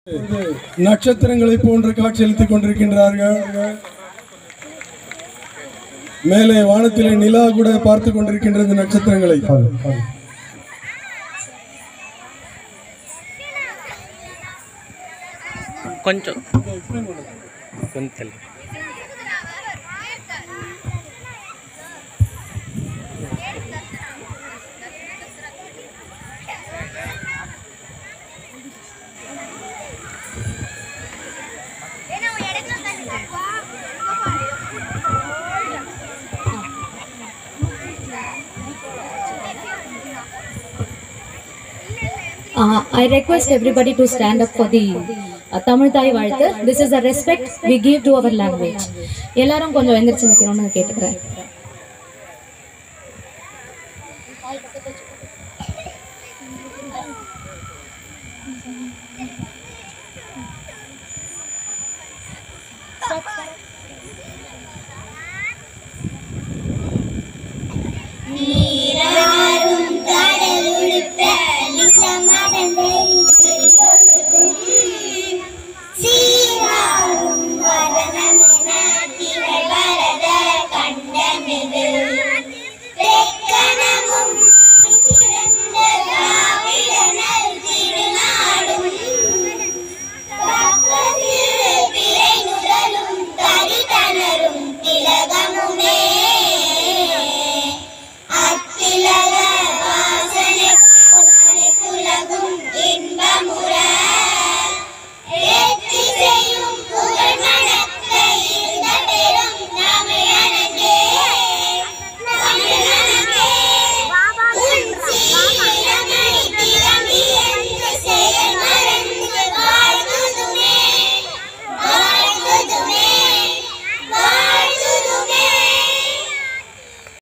நட்சத்திரங்களை போன்று காட்சியளித்துக் கொண்டிருக்கின்றார்கள் மேலே வானத்திலே நிலா கூட பார்த்து கொண்டிருக்கின்றது நட்சத்திரங்களை కొంచెం కొంచెం Uh, I request everybody to stand up for the uh, Tamil Thai வாழ்த்து. This is a respect we give to our language. எல்லாரும் கொஞ்சம் எந்திரிச்சு நிக்கணும்னு கேட்டுக்கிறேன்